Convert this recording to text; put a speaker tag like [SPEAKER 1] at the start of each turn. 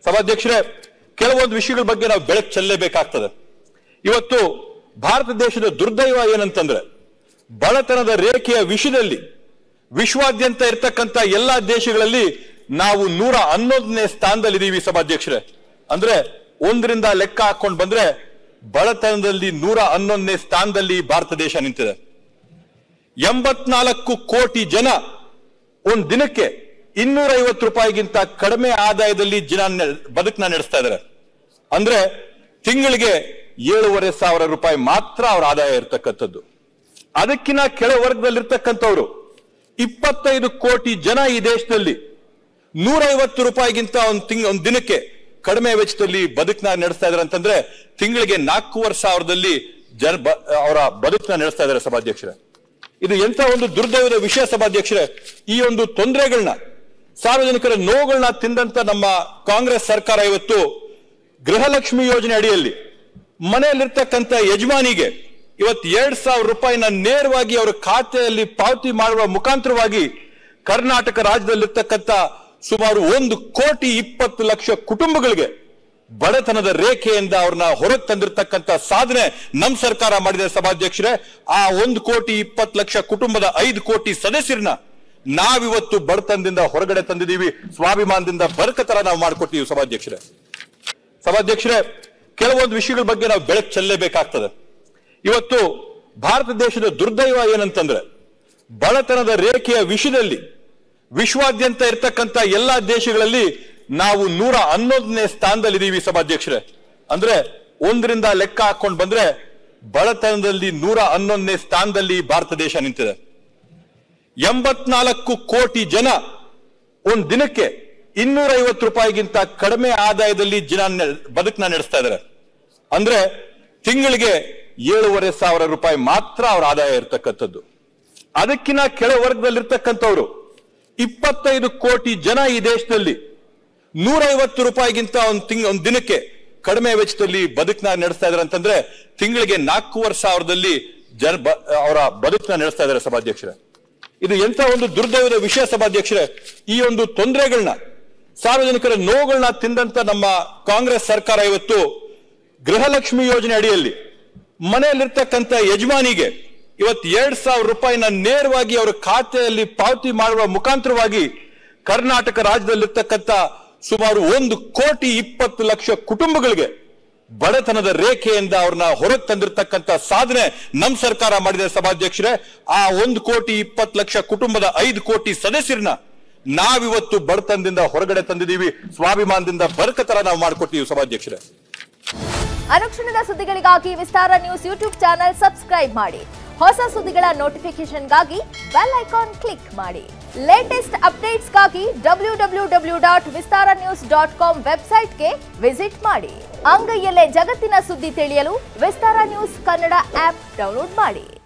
[SPEAKER 1] ಸಭಾಧ್ಯಕ್ಷರೇ ಕೆಲವೊಂದು ವಿಷಯಗಳ ಬಗ್ಗೆ ನಾವು ಬೆಳಕು ಚೆಲ್ಲಲೇಬೇಕಾಗ್ತದೆ ಇವತ್ತು ಭಾರತ ದೇಶದ ದುರ್ದೈವ ಏನಂತಂದ್ರೆ ಬಡತನದ ರೇಖೆಯ ವಿಷಯದಲ್ಲಿ ವಿಶ್ವಾದ್ಯಂತ ಇರ್ತಕ್ಕಂಥ ಎಲ್ಲಾ ದೇಶಗಳಲ್ಲಿ ನಾವು ನೂರ ಹನ್ನೊಂದನೇ ಸ್ಥಾನದಲ್ಲಿದ್ದೀವಿ ಸಭಾಧ್ಯಕ್ಷರೇ ಅಂದ್ರೆ ಒಂದರಿಂದ ಲೆಕ್ಕ ಹಾಕೊಂಡು ಬಂದ್ರೆ ಬಡತನದಲ್ಲಿ ನೂರ ಹನ್ನೊಂದನೇ ಸ್ಥಾನದಲ್ಲಿ ಭಾರತ ದೇಶ ನಿಂತಿದೆ ಎಂಬತ್ನಾಲ್ಕು ಕೋಟಿ ಜನ ಒಂದ್ ದಿನಕ್ಕೆ ಇನ್ನೂರ ಐವತ್ತು ರೂಪಾಯಿಗಿಂತ ಕಡಿಮೆ ಆದಾಯದಲ್ಲಿ ಜನ ನೆ- ಬದುಕನ್ನ ನಡೆಸ್ತಾ ಇದ್ದಾರೆ ಅಂದ್ರೆ ತಿಂಗಳಿಗೆ ಏಳುವರೆ ಸಾವಿರ ರೂಪಾಯಿ ಮಾತ್ರ ಅವ್ರ ಆದಾಯ ಇರ್ತಕ್ಕಂಥದ್ದು ಅದಕ್ಕಿಂತ ಕೆಳ ವರ್ಗದಲ್ಲಿರ್ತಕ್ಕಂಥವ್ರು ಇಪ್ಪತ್ತೈದು ಕೋಟಿ ಜನ ಈ ದೇಶದಲ್ಲಿ ನೂರೈವತ್ತು ರೂಪಾಯಿಗಿಂತ ಒಂದು ತಿಂಗ್ ಒಂದು ದಿನಕ್ಕೆ ಕಡಿಮೆ ವೆಚ್ಚದಲ್ಲಿ ಬದುಕನ್ನ ನಡೆಸ್ತಾ ಇದಾರೆ ಅಂತಂದ್ರೆ ತಿಂಗಳಿಗೆ ನಾಲ್ಕೂವರೆ ಸಾವಿರದಲ್ಲಿ ಜನ ಬ- ಅವರ ಬದುಕನ್ನ ನಡೆಸ್ತಾ ಇದ್ದಾರೆ ಸಭಾಧ್ಯಕ್ಷರೇ ಇದು ಎಂತ ಒಂದು ದುರ್ದೈವದ ವಿಷಯ ಸಭಾಧ್ಯಕ್ಷರೇ ಈ ಒಂದು ತೊಂದರೆಗಳನ್ನ ಸಾರ್ವಜನಿಕರ ನೋವುಗಳನ್ನ ತಿಂದಂತ ನಮ್ಮ ಕಾಂಗ್ರೆಸ್ ಸರ್ಕಾರ ಇವತ್ತು ಗೃಹಲಕ್ಷ್ಮಿ ಯೋಜನೆ ಅಡಿಯಲ್ಲಿ ಮನೆಯಲ್ಲಿರ್ತಕ್ಕಂಥ ಯಜಮಾನಿಗೆ ಇವತ್ತು ಎರಡ್ ಸಾವಿರ ರೂಪಾಯಿನ ನೇರವಾಗಿ ಅವರ ಖಾತೆಯಲ್ಲಿ ಪಾವತಿ ಮಾಡುವ ಮುಖಾಂತರವಾಗಿ ಕರ್ನಾಟಕ ರಾಜ್ಯದಲ್ಲಿರ್ತಕ್ಕಂಥ ಸುಮಾರು ಒಂದು ಕೋಟಿ ಇಪ್ಪತ್ತು ಲಕ್ಷ ಕುಟುಂಬಗಳಿಗೆ ಬಡತನದ ರೇಖೆಯಿಂದ ಅವ್ರನ್ನ ಹೊರಗೆ ತಂದಿರತಕ್ಕಂತ ಸಾಧನೆ ನಮ್ ಸರ್ಕಾರ ಮಾಡಿದೆ ಸಭಾಧ್ಯಕ್ಷರೇ ಆ ಒಂದು ಕೋಟಿ ಇಪ್ಪತ್ತು ಲಕ್ಷ ಕುಟುಂಬದ ಐದು ಕೋಟಿ ಸದಸ್ಯರನ್ನ ನಾವಿವತ್ತು ಬಡತನದಿಂದ ಹೊರಗಡೆ ತಂದಿದ್ದೀವಿ ಸ್ವಾಭಿಮಾನದಿಂದ ಬರಕತರ ನಾವು ಮಾಡ್ಕೊಟ್ಟಿವಿ ಸಭಾಧ್ಯಕ್ಷರೇ ಸಭಾಧ್ಯಕ್ಷರೇ ಕೆಲವೊಂದು ವಿಷಯಗಳ ಬಗ್ಗೆ ನಾವು ಬೆಳಕು ಚೆಲ್ಲಲೇಬೇಕಾಗ್ತದೆ ಇವತ್ತು ಭಾರತ ದೇಶದ ದುರ್ದೈವ ಏನಂತಂದ್ರೆ ಬಡತನದ ರೇಖೆಯ ವಿಷಯದಲ್ಲಿ ವಿಶ್ವಾದ್ಯಂತ ಇರ್ತಕ್ಕಂಥ ಎಲ್ಲಾ ದೇಶಗಳಲ್ಲಿ ನಾವು ನೂರ ಹನ್ನೊಂದನೇ ಸ್ಥಾನದಲ್ಲಿದ್ದೀವಿ ಸಭಾಧ್ಯಕ್ಷರೇ ಅಂದ್ರೆ ಒಂದರಿಂದ ಲೆಕ್ಕ ಹಾಕೊಂಡು ಬಂದ್ರೆ ಬಡತನದಲ್ಲಿ ನೂರ ಹನ್ನೊಂದನೇ ಸ್ಥಾನದಲ್ಲಿ ಭಾರತ ದೇಶ ನಿಂತಿದೆ ಎಂಬತ್ನಾಲ್ಕು ಕೋಟಿ ಜನ ಒಂದ್ ದಿನಕ್ಕೆ ಇನ್ನೂರ ಐವತ್ತು ರೂಪಾಯಿಗಿಂತ ಕಡಿಮೆ ಆದಾಯದಲ್ಲಿ ಜನ ನೆ- ಬದುಕನ್ನ ನಡೆಸ್ತಾ ಇದ್ದಾರೆ ಅಂದ್ರೆ ತಿಂಗಳಿಗೆ ಏಳುವರೆ ಸಾವಿರ ರೂಪಾಯಿ ಮಾತ್ರ ಅವ್ರ ಆದಾಯ ಇರ್ತಕ್ಕಂಥದ್ದು ಅದಕ್ಕಿಂತ ಕೆಳ ವರ್ಗದಲ್ಲಿರ್ತಕ್ಕಂಥವ್ರು ಇಪ್ಪತ್ತೈದು ಕೋಟಿ ಜನ ಈ ದೇಶದಲ್ಲಿ ನೂರೈವತ್ತು ರೂಪಾಯಿಗಿಂತ ಒಂದು ತಿಂಗ್ ಒಂದು ದಿನಕ್ಕೆ ಕಡಿಮೆ ವೆಚ್ಚದಲ್ಲಿ ಬದುಕನ್ನ ನಡೆಸ್ತಾ ಇದಾರೆ ಅಂತಂದ್ರೆ ತಿಂಗಳಿಗೆ ನಾಲ್ಕೂವರೆ ಸಾವಿರದಲ್ಲಿ ಜನ ಬ- ಅವರ ಬದುಕನ್ನ ನಡೆಸ್ತಾ ಇದ್ದಾರೆ ಸಭಾಧ್ಯಕ್ಷರೇ ಇದು ಎಂತ ಒಂದು ದುರ್ದೈವದ ವಿಷಯ ಸಭಾಧ್ಯಕ್ಷರೇ ಈ ಒಂದು ತೊಂದರೆಗಳನ್ನ ಸಾರ್ವಜನಿಕರ ನೋವುಗಳನ್ನ ತಿಂದಂತ ನಮ್ಮ ಕಾಂಗ್ರೆಸ್ ಸರ್ಕಾರ ಇವತ್ತು ಗೃಹಲಕ್ಷ್ಮಿ ಯೋಜನೆ ಅಡಿಯಲ್ಲಿ ಮನೆಯಲ್ಲಿರ್ತಕ್ಕಂಥ ಯಜಮಾನಿಗೆ ಇವತ್ತು ಎರಡ್ ಸಾವಿರ ರೂಪಾಯಿನ ನೇರವಾಗಿ ಅವರ ಖಾತೆಯಲ್ಲಿ ಪಾವತಿ ಮಾಡುವ ಮುಖಾಂತರವಾಗಿ ಕರ್ನಾಟಕ ರಾಜ್ಯದಲ್ಲಿರ್ತಕ್ಕಂಥ ಸುಮಾರು ಒಂದು ಕೋಟಿ ಇಪ್ಪತ್ತು ಲಕ್ಷ ಕುಟುಂಬಗಳಿಗೆ ಬಡತನದ ರೇಖೆಯಿಂದ ಅವ್ರನ್ನ ಹೊರಗೆ ತಂದಿರತಕ್ಕಂತ ಸಾಧನೆ ನಮ್ ಸರ್ಕಾರ ಮಾಡಿದೆ ಸಭಾಧ್ಯಕ್ಷರೇ ಆ ಒಂದು ಕೋಟಿ ಇಪ್ಪತ್ತು ಲಕ್ಷ ಕುಟುಂಬದ ಐದು ಕೋಟಿ ಸದಸ್ಯರನ್ನ ನಾವಿವತ್ತು ಬಡತನದಿಂದ ಹೊರಗಡೆ ತಂದಿದ್ದೀವಿ ಸ್ವಾಭಿಮಾನದಿಂದ ಬರಕತರ ನಾವು ಮಾಡ್ಕೊಟ್ಟಿವಿ ಸಭಾಧ್ಯಕ್ಷರೇ
[SPEAKER 2] ಅನುಕ್ಷಣದ ಸುದ್ದಿಗಳಿಗಾಗಿ Vistara news YouTube channel subscribe ಮಾಡಿ ಹೊಸ ಸುದ್ದಿಗಳ ನೋಟಿಫಿಕೇಶನ್ಗಾಗಿ ಬೆಲ್ ಐಕಾನ್ ಕ್ಲಿಕ್ ಮಾಡಿ ಲೇಟೆಸ್ಟ್ ಅಪ್ಡೇಟ್ಸ್ಗಾಗಿ W W W dot Vistara news dot com ವೆಬ್ಸೈಟ್ಗೆ ವಿಸಿಟ್ ಮಾಡಿ ಅಂಗೈಯಲ್ಲೇ ಜಗತ್ತಿನ ಸುದ್ದಿ ತಿಳಿಯಲು Vistara news Kannada app download ಮಾಡಿ